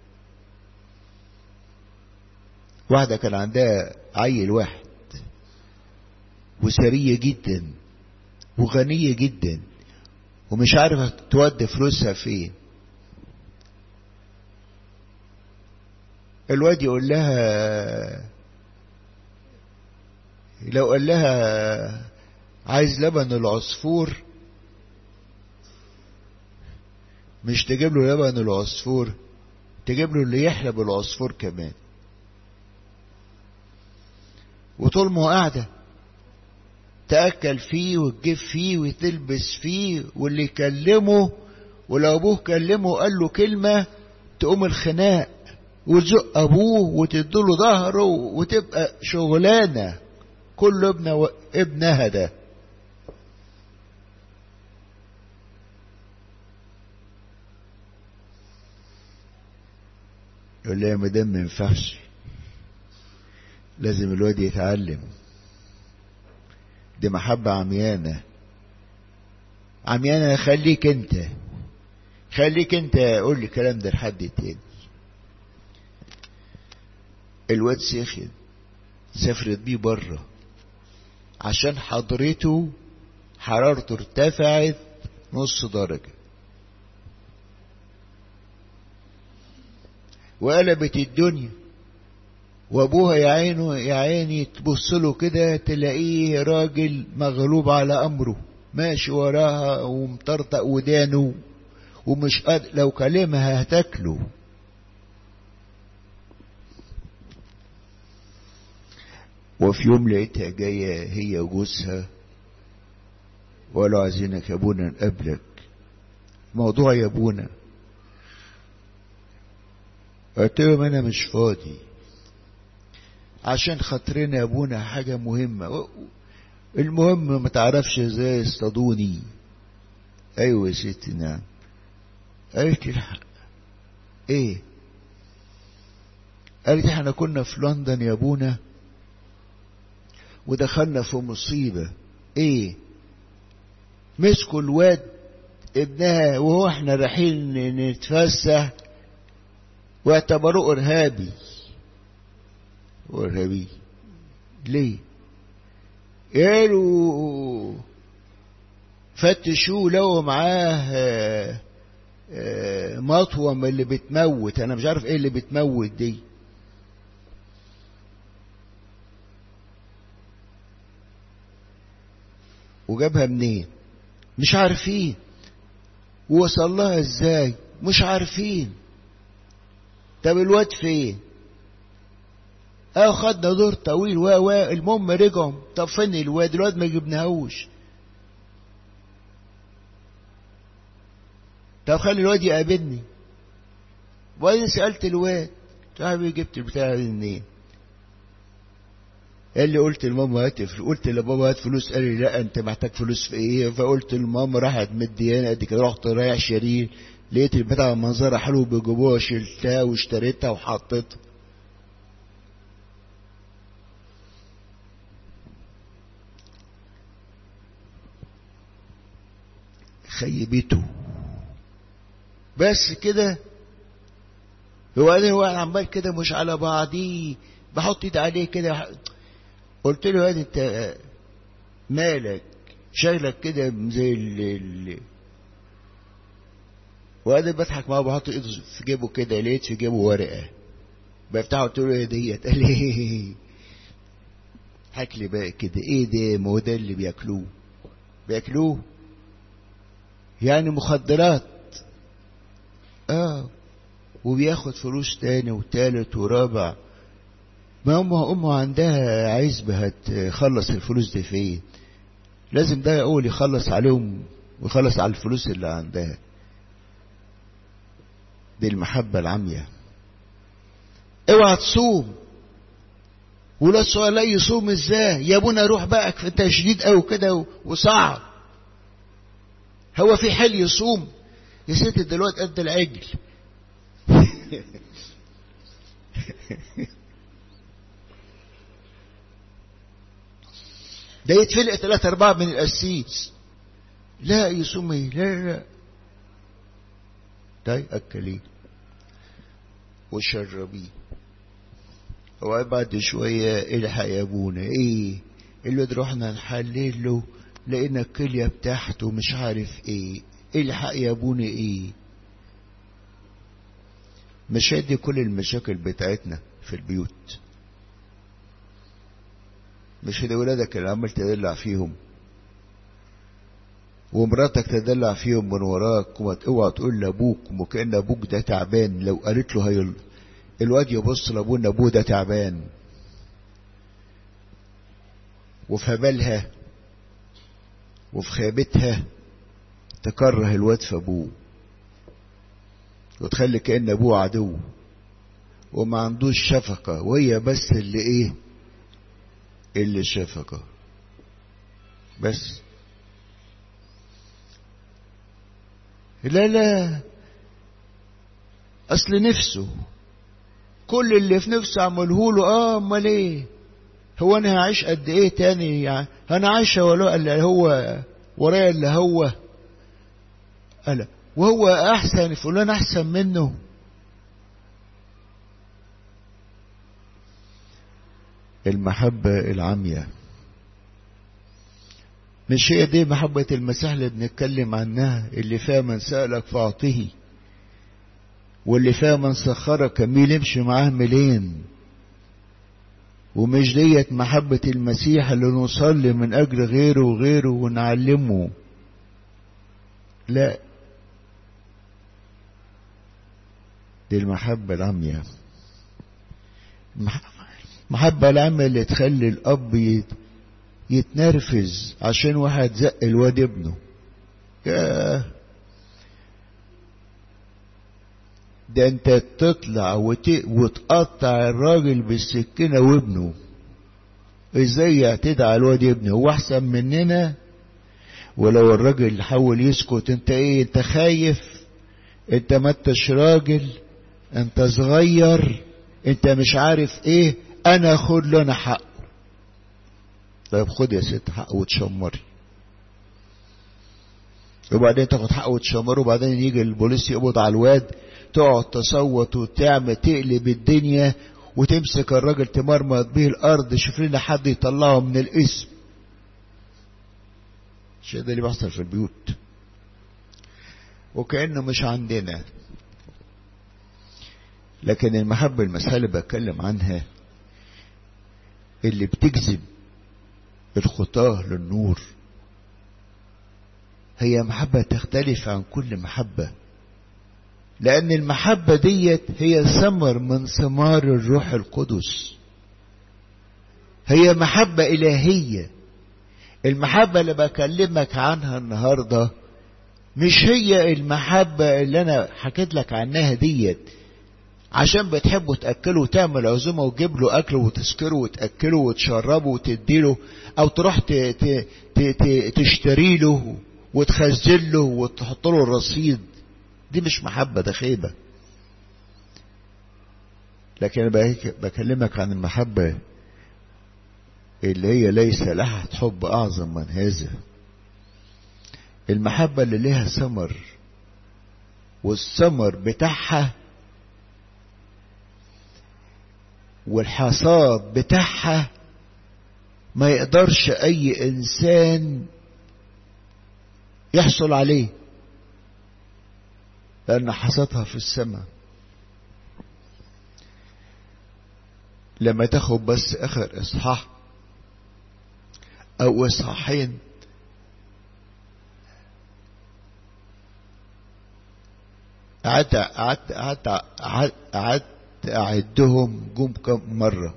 واحدة كان عندها عيل واحد وسرية جدا وغنية جدا ومش عارفة تودي فلوسها فين الواد يقول لها لو قال لها عايز لبن العصفور مش تجيب له لبن العصفور تجيب له اللي يحلب العصفور كمان وطول ما قاعدة تأكل فيه وتجيب فيه وتلبس فيه واللي يكلمه ولو أبوه كلمه قال له كلمة تقوم الخناق وتزق أبوه وتديله ظهره وتبقى شغلانة كل ابن و... ابنها ده يقول لي يا مدام ما ينفعش لازم الواد يتعلم دي محبة عميانة عميانة خليك انت خليك انت قول لي الكلام ده لحد تاني الواد سخن سافرت بيه بره عشان حضرته حرارته ارتفعت نص درجة وقلبت الدنيا وابوها يا عينه يا عيني تبص له كده تلاقيه راجل مغلوب على امره ماشي وراها ومطرطق ودانه ومش قادر لو كلمها هتاكله وفي يوم لقيتها جاية هي وجوزها وقالوا عايزينك يا ابونا نقابلك موضوع يا ابونا قلت لهم انا مش فاضي عشان خاطرنا يا ابونا حاجة مهمة المهم ما تعرفش ازاي يصطادوني ايوه يا ستي نعم قالت لي الحق ايه قالت احنا كنا في لندن يا ابونا ودخلنا في مصيبة ايه مسكوا الواد ابنها وهو احنا رايحين نتفسح واعتبروه ارهابي وارهابي ليه قالوا فتشوه لو معاه مطوة من اللي بتموت انا مش عارف ايه اللي بتموت دي وجابها منين مش عارفين ووصل لها ازاي مش عارفين طب الواد فين اه خدنا دور طويل و و المهم رجعوا طب فين الواد الواد ما جبناهوش طب خلي الواد يقابلني وبعدين سألت الواد صاحبي جبت البتاع دي منين قال لي قلت لماما هات قلت لبابا هات فلوس قال لي لا انت محتاج فلوس في ايه فقلت لماما راحت مديانه قد كده رحت رايح شاريه لقيت البتاع منظرها حلو بيجيبوها شلتها واشتريتها وحطيتها خيبته بس كده هو قال هو عمال كده مش على بعضيه بحط ايدي عليه كده قلت له يا انت مالك شغلك كده زي اللي وانا بضحك معاه بحط ايده في جيبه كده لقيت في جيبه ورقه بفتحه قلت له ايه ديت قال لي حكي لي بقى كده ايه ده ما هو ده اللي بياكلوه بياكلوه يعني مخدرات اه وبياخد فلوس تاني وتالت ورابع ما امه امه عندها عزبة هتخلص الفلوس دي فين لازم ده اول يخلص عليهم ويخلص على الفلوس اللي عندها دي المحبة العمية اوعى تصوم ولا السؤال لا يصوم ازاي يا ابونا روح بقى انت شديد قوي كده وصعب هو في حل يصوم يا ست دلوقتي قد العجل ده يتفلق ثلاثة أربعة من القسيس لا يصوم ايه لا لا طيب أكليه وشربيه وبعد بعد شوية الحق يا ابونا ايه الواد رحنا نحلل له لقينا الكلية بتاعته مش عارف ايه الحق يا ابونا ايه مش هدي كل المشاكل بتاعتنا في البيوت مش هدي ولادك اللي عمال تدلع فيهم ومراتك تدلع فيهم من وراك وما اوعى تقول لابوك وكأن ابوك ده تعبان لو قالت له هي الواد يبص لابوه ان ابوه ده تعبان وفي بالها وفي خيبتها تكره الواد في ابوه وتخلي كأن ابوه عدو وما عندوش شفقة وهي بس اللي ايه اللي شفقة بس لا لا اصل نفسه كل اللي في نفسه عمله له اه امال ايه هو انا هعيش قد ايه تاني يعني انا عايشه ولا اللي هو ورايا اللي هو ألا وهو احسن فلان احسن منه المحبة العمية مش هي دي محبة المسيح اللي بنتكلم عنها اللي فيها من سألك فأعطيه واللي فيها من سخرك ميل يمشي معاه ميلين ومش ديت محبة المسيح اللي نصلي من أجل غيره وغيره ونعلمه لا دي المحبة العمية المحبة العمية اللي تخلي الأب يتنرفز عشان واحد زق الواد ابنه ياه ده انت تطلع وت... وتقطع الراجل بالسكينة وابنه ازاي يعتدي على الواد ابنه هو احسن مننا ولو الراجل حاول يسكت انت ايه انت خايف انت ما انتش راجل انت صغير انت مش عارف ايه انا خد له انا حقه طيب خد يا ست حقه وتشمري وبعدين تاخد حقه وتشمره وبعدين يجي البوليس يقبض على الواد تقعد تصوت وتعمل تقلب الدنيا وتمسك الراجل تمرمط به الارض شوف لنا حد يطلعه من الاسم الشيء ده اللي بيحصل في البيوت وكأنه مش عندنا لكن المحبة المسألة اللي بتكلم عنها اللي بتجذب الخطاة للنور هي محبة تختلف عن كل محبة لأن المحبة ديت هي ثمر من ثمار الروح القدس هي محبة إلهية المحبة اللي بكلمك عنها النهاردة مش هي المحبة اللي أنا حكيت لك عنها ديت عشان بتحبوا تأكلوا وتعمل عزومة وتجيب له أكل وتسكره وتأكله وتشربه وتديله أو تروح ت... ت... ت... ت... تشتري له وتخزن له وتحط له الرصيد دي مش محبة ده خيبة لكن أنا بكلمك عن المحبة اللي هي ليس لها حب أعظم من هذا المحبة اللي لها ثمر والثمر بتاعها والحصاد بتاعها ما يقدرش أي إنسان يحصل عليه لأن حصادها في السماء لما تاخد بس آخر إصحاح أو إصحاحين قعدت قعدت قعدت قعدت أعدهم جم كم مرة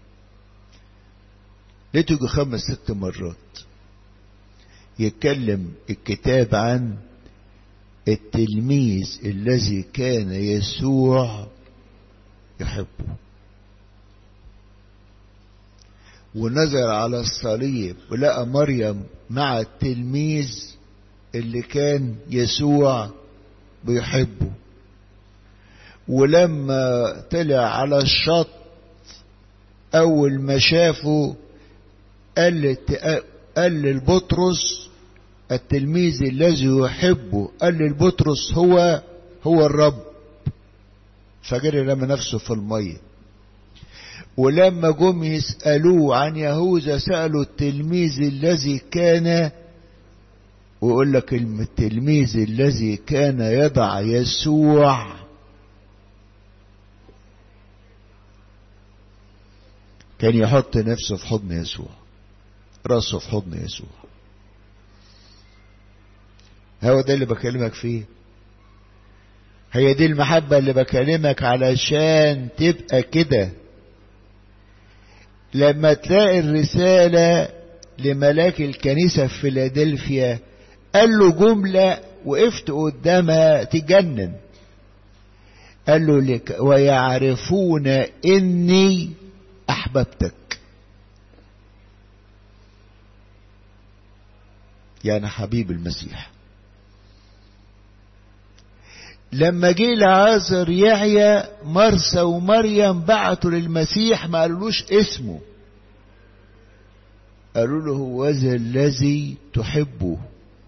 لقيته خمس ست مرات يتكلم الكتاب عن التلميذ الذي كان يسوع يحبه ونظر على الصليب ولقى مريم مع التلميذ اللي كان يسوع بيحبه ولما طلع على الشط أول ما شافه قال قال للبطرس التلميذ الذي يحبه قال للبطرس هو هو الرب فجري رمى نفسه في الميه ولما جم يسألوه عن يهوذا سألوا التلميذ الذي كان ويقول لك التلميذ الذي كان يضع يسوع كان يحط نفسه في حضن يسوع راسه في حضن يسوع هو ده اللي بكلمك فيه هي دي المحبة اللي بكلمك علشان تبقى كده لما تلاقي الرسالة لملاك الكنيسة في فيلادلفيا قال له جملة وقفت قدامها تجنن قال له لك ويعرفون إني أحببتك يعني حبيب المسيح لما جه لعازر يحيى مرسى ومريم بعتوا للمسيح ما قالولوش اسمه قالوا له هو ذا الذي تحبه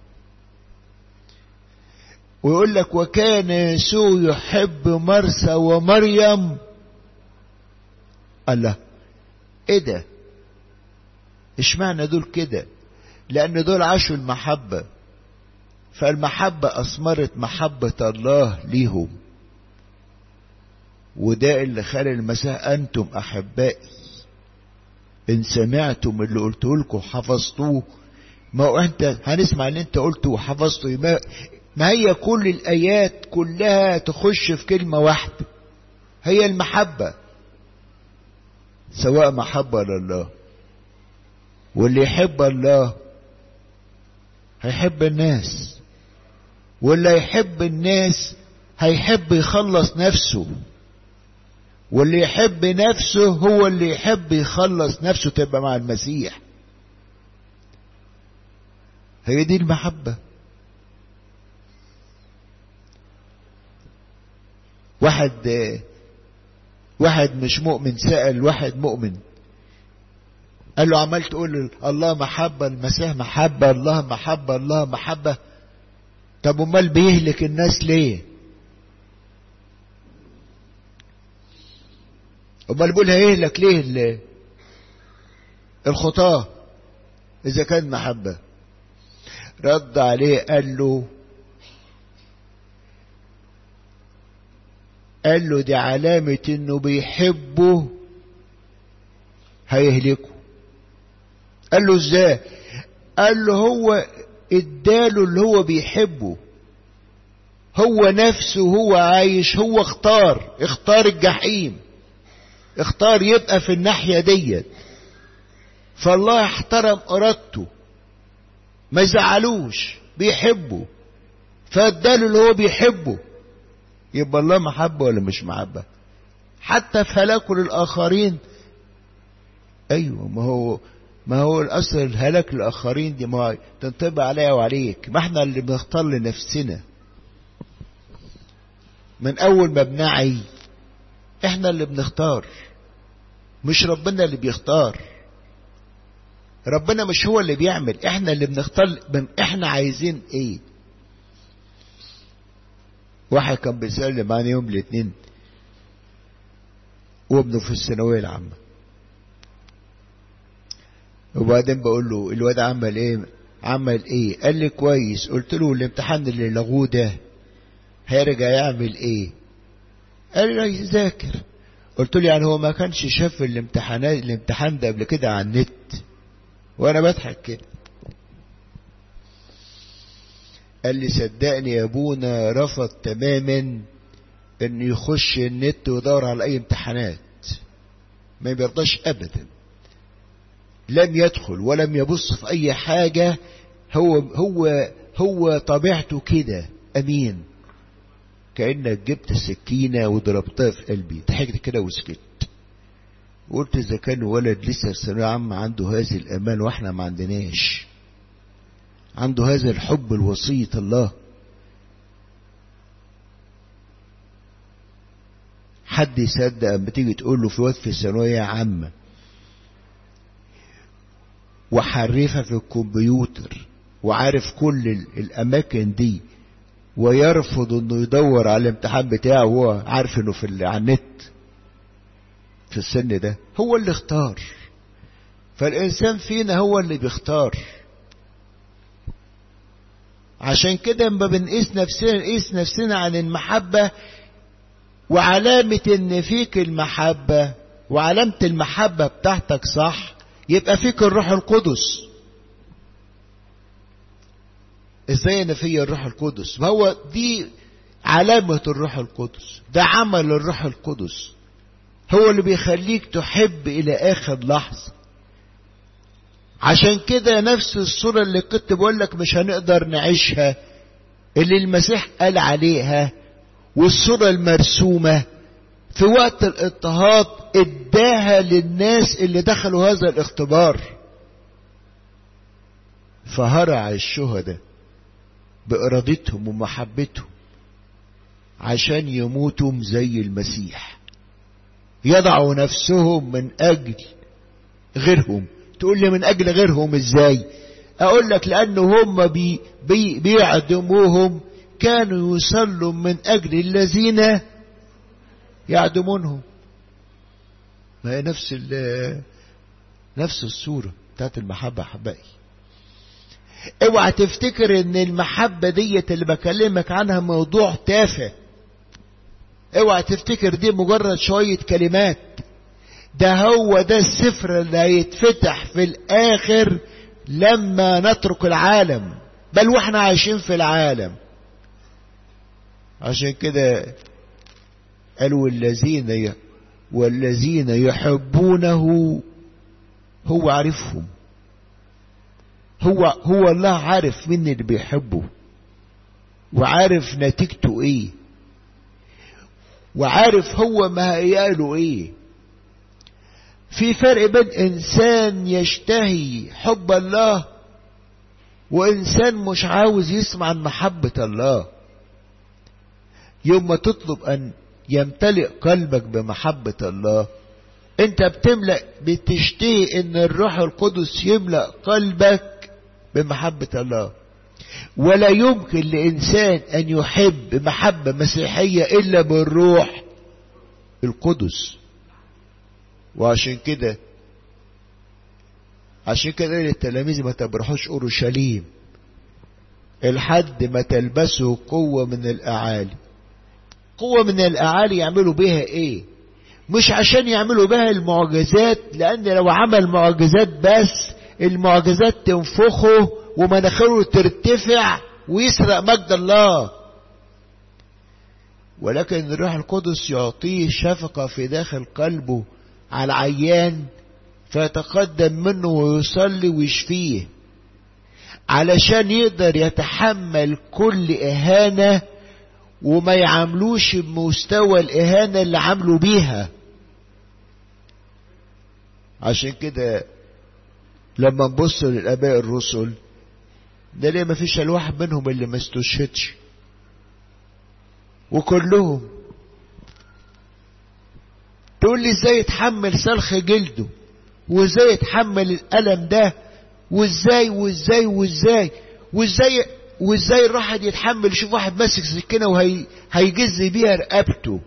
ويقول لك وكان يسوع يحب مرسى ومريم الله ايه ده اشمعنى دول كده لان دول عاشوا المحبه فالمحبة أثمرت محبة الله ليهم وده اللي خلى المسيح أنتم أحبائي إن سمعتم اللي قلته لكم حفظتوه ما هو أنت هنسمع اللي أنت قلته وحفظته ما, ما هي كل الآيات كلها تخش في كلمة واحدة هي المحبة سواء محبة لله واللي يحب الله هيحب الناس واللي يحب الناس هيحب يخلص نفسه واللي يحب نفسه هو اللي يحب يخلص نفسه تبقى مع المسيح هي دي المحبة واحد واحد مش مؤمن سأل واحد مؤمن قال له عمال تقول الله محبة المسيح محبة الله محبة الله محبة طب امال بيهلك الناس ليه امال بيقول هيهلك ليه اللي الخطاه اذا كان محبه رد عليه قال له قال له دي علامة انه بيحبه هيهلكه قال له ازاي قال له هو اداله اللي هو بيحبه هو نفسه هو عايش هو اختار اختار الجحيم اختار يبقى في الناحية ديت فالله احترم ارادته ما يزعلوش بيحبه فاداله اللي هو بيحبه يبقى الله محبة ولا مش محبة حتى في هلاكه للآخرين أيوة ما هو ما هو الأصل الهلاك للآخرين دي ما تنطبق عليا وعليك ما احنا اللي بنختار لنفسنا من أول ما بنعي احنا اللي بنختار مش ربنا اللي بيختار ربنا مش هو اللي بيعمل احنا اللي بنختار احنا عايزين ايه واحد كان بيسألني معانا يوم الاثنين وابنه في الثانوية العامة وبعدين بقول له الواد عمل ايه عمل ايه قال لي كويس قلت له الامتحان اللي لغوه ده هيرجع يعمل ايه قال لي يذاكر قلت له يعني هو ما كانش شاف الامتحانات الامتحان ده قبل كده على النت وانا بضحك كده قال لي صدقني يا ابونا رفض تماما انه يخش النت ويدور على اي امتحانات ما بيرضاش ابدا لم يدخل ولم يبص في اي حاجة هو هو هو طبيعته كده امين كأنك جبت سكينة وضربتها في قلبي ضحكت كده وسكت قلت إذا كان ولد لسه في ثانوية عامة عنده هذه الأمان وإحنا ما عندناش عنده هذا الحب الوسيط الله حد يصدق اما تيجي تقول له في وقت في ثانوية عامة وحرفها في الكمبيوتر وعارف كل الأماكن دي ويرفض انه يدور على الامتحان بتاعه وهو عارف انه في على النت في السن ده هو اللي اختار فالانسان فينا هو اللي بيختار عشان كده اما بنقيس نفسنا نقيس نفسنا عن المحبة وعلامة ان فيك المحبة وعلامة المحبة بتاعتك صح يبقى فيك الروح القدس ازاي انا فيا الروح القدس ما هو دي علامة الروح القدس ده عمل الروح القدس هو اللي بيخليك تحب الى اخر لحظة عشان كده نفس الصورة اللي كنت بقول لك مش هنقدر نعيشها اللي المسيح قال عليها والصورة المرسومة في وقت الاضطهاد اداها للناس اللي دخلوا هذا الاختبار فهرع الشهداء بإرادتهم ومحبتهم عشان يموتوا زي المسيح يضعوا نفسهم من أجل غيرهم تقول لي من أجل غيرهم إزاي أقول لك لأنه هم بي بي بيعدموهم كانوا يصلوا من أجل الذين يعدمونهم ما هي نفس نفس الصورة بتاعت المحبة حبائي اوعى تفتكر ان المحبة ديت اللي بكلمك عنها موضوع تافه اوعى تفتكر دي مجرد شوية كلمات ده هو ده السفر اللي هيتفتح في الاخر لما نترك العالم بل واحنا عايشين في العالم عشان كده قالوا الذين والذين يحبونه هو عارفهم هو هو الله عارف مين اللي بيحبه وعارف نتيجته ايه وعارف هو ما هيقاله ايه في فرق بين انسان يشتهي حب الله وانسان مش عاوز يسمع عن محبة الله يوم ما تطلب ان يمتلئ قلبك بمحبة الله انت بتملأ بتشتهي ان الروح القدس يملأ قلبك بمحبة الله ولا يمكن لإنسان أن يحب محبة مسيحية إلا بالروح القدس وعشان كده عشان كده للتلاميذ ما تبرحوش أورشليم الحد ما تلبسوا قوة من الأعالي قوة من الأعالي يعملوا بها إيه مش عشان يعملوا بها المعجزات لأن لو عمل معجزات بس المعجزات تنفخه ومناخيره ترتفع ويسرق مجد الله ولكن الروح القدس يعطيه شفقة في داخل قلبه على العيان فيتقدم منه ويصلي ويشفيه علشان يقدر يتحمل كل إهانة وما يعاملوش بمستوى الإهانة اللي عاملوا بيها عشان كده لما نبص للآباء الرسل ده ليه ما فيش الواحد منهم اللي ما استشهدش وكلهم تقول لي ازاي يتحمل سلخ جلده وازاي يتحمل الألم ده وازاي وازاي وازاي وازاي وازاي الواحد يتحمل يشوف واحد ماسك سكينة وهيجز بيها رقبته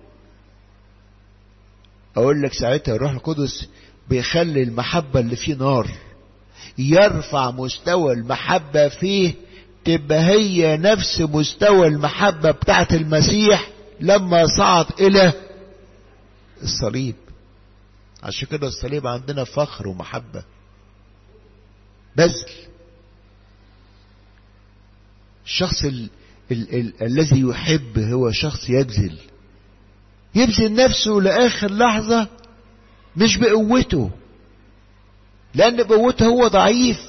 اقول لك ساعتها الروح القدس بيخلي المحبة اللي فيه نار يرفع مستوى المحبة فيه تبقى هي نفس مستوى المحبة بتاعت المسيح لما صعد إلى الصليب عشان كده الصليب عندنا فخر ومحبة بذل الشخص ال ال ال الذي يحب هو شخص يبذل يبذل نفسه لآخر لحظة مش بقوته لأن بقوته هو ضعيف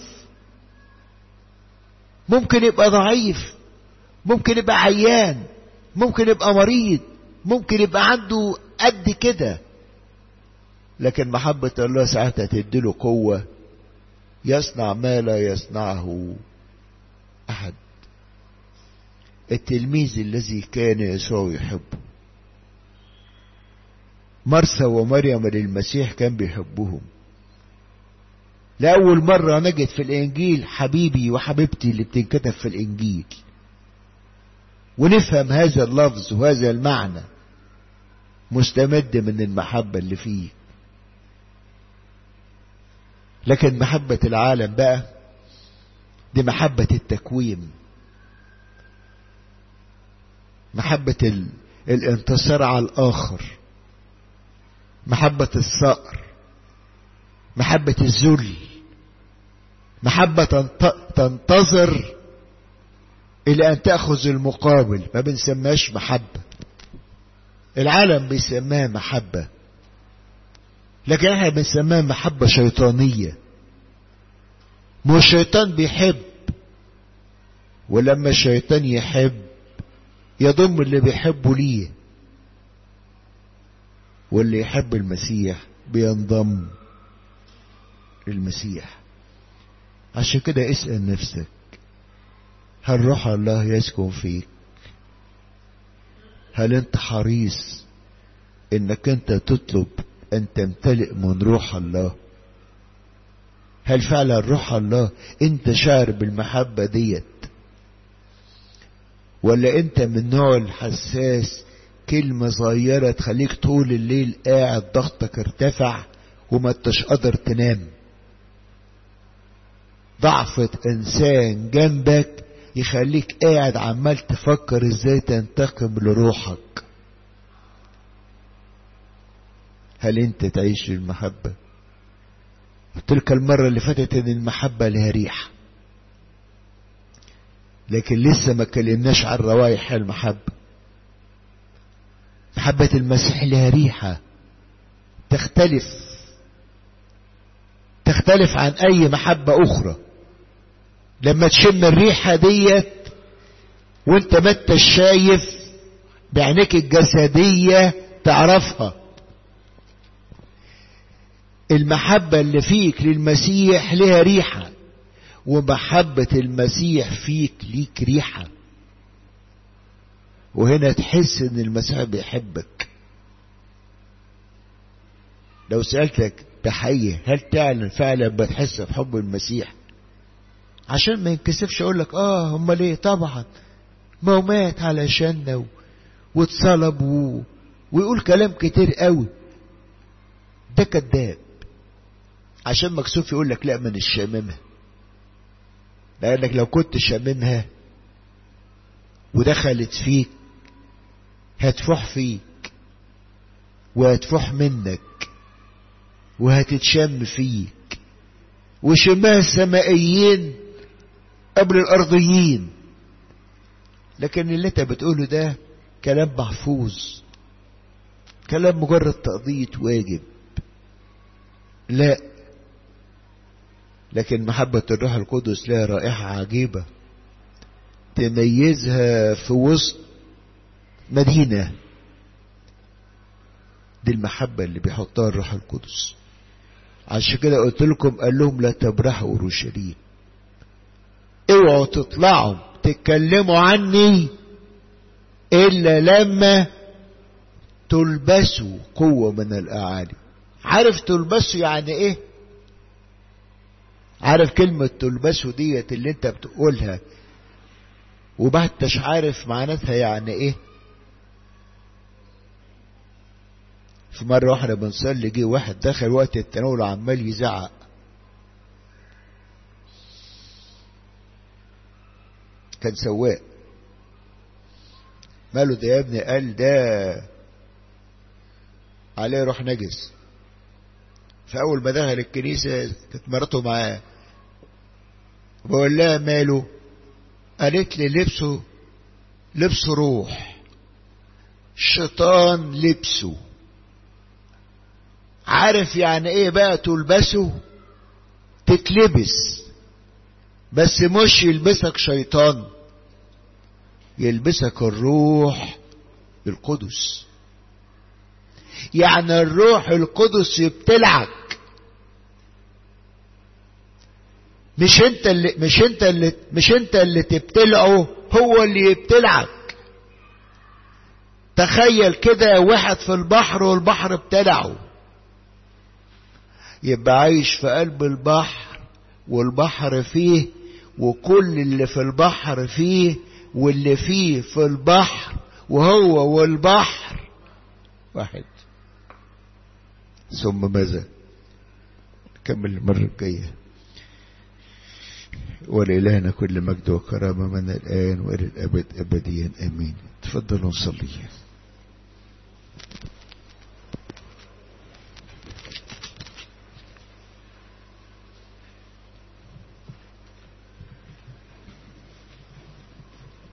ممكن يبقى ضعيف ممكن يبقى عيان ممكن يبقى مريض ممكن يبقى عنده قد كده لكن محبة الله ساعتها تديله قوة يصنع ما لا يصنعه أحد التلميذ الذي كان يسوع يحبه مرثا ومريم للمسيح كان بيحبهم لأول مرة نجد في الإنجيل حبيبي وحبيبتي اللي بتنكتب في الإنجيل ونفهم هذا اللفظ وهذا المعنى مستمد من المحبة اللي فيه لكن محبة العالم بقى دي محبة التكويم محبة ال... الانتصار على الآخر محبة الصقر محبة الذل محبة تنت... تنتظر إلى أن تأخذ المقابل ما بنسماش محبة العالم بيسماها محبة لكن احنا بنسميها محبة شيطانية مو الشيطان بيحب ولما الشيطان يحب يضم اللي بيحبه ليه واللي يحب المسيح بينضم للمسيح عشان كده اسأل نفسك هل روح الله يسكن فيك هل انت حريص انك انت تطلب ان تمتلئ من روح الله هل فعلا روح الله انت شاعر بالمحبة ديت ولا انت من نوع الحساس كلمة صغيرة تخليك طول الليل قاعد ضغطك ارتفع وما انتش قادر تنام ضعفة انسان جنبك يخليك قاعد عمال تفكر ازاي تنتقم لروحك هل انت تعيش للمحبة تلك المرة اللي فاتت ان المحبة لها ريحة لكن لسه ما كلمناش عن روائح المحبة محبة المسيح لها ريحة تختلف تختلف عن اي محبة اخرى لما تشم الريحة ديت وانت ما انتش شايف بعينيك الجسدية تعرفها المحبة اللي فيك للمسيح لها ريحة ومحبة المسيح فيك ليك ريحة وهنا تحس ان المسيح بيحبك لو سألتك بحقيقة هل تعلن فعلا بتحس بحب المسيح عشان ما ينكسفش اقول لك اه هم ليه طبعا ما هو مات علشاننا و... واتصلب و... ويقول كلام كتير قوي ده كذاب عشان مكسوف يقول لك لا من الشاممها لانك لو كنت شاممها ودخلت فيك هتفح فيك وهتفح منك وهتتشم فيك وشمها السمائيين قبل الأرضيين لكن اللي انت بتقوله ده كلام محفوظ كلام مجرد تقضية واجب لا لكن محبة الروح القدس لها رائحة عجيبة تميزها في وسط مدينة دي المحبة اللي بيحطها الروح القدس عشان كده قلت لكم قال لهم لا تبرحوا اورشليم اوعوا تطلعوا تتكلموا عني الا لما تلبسوا قوة من الاعالي عارف تلبسوا يعني ايه عارف كلمة تلبسوا ديت اللي انت بتقولها وما انتش عارف معناتها يعني ايه في مرة واحدة بنصلي جه واحد دخل وقت التناول عمال يزعق كان سواق ماله ده يا ابني قال ده عليه روح نجس فأول ما دخل الكنيسة كانت مرته معاه بقول لها ماله قالت لي لبسه لبسه روح الشيطان لبسه عارف يعني ايه بقى تلبسه تتلبس بس مش يلبسك شيطان يلبسك الروح القدس يعني الروح القدس يبتلعك مش انت اللي مش انت اللي مش انت اللي تبتلعه هو اللي يبتلعك تخيل كده واحد في البحر والبحر ابتلعه يبقى عايش في قلب البحر والبحر فيه وكل اللي في البحر فيه واللي فيه في البحر وهو والبحر واحد ثم ماذا نكمل المرة الجاية ولإلهنا كل مجد وكرامة من الآن وإلى الأبد أبديا آمين تفضلوا نصلي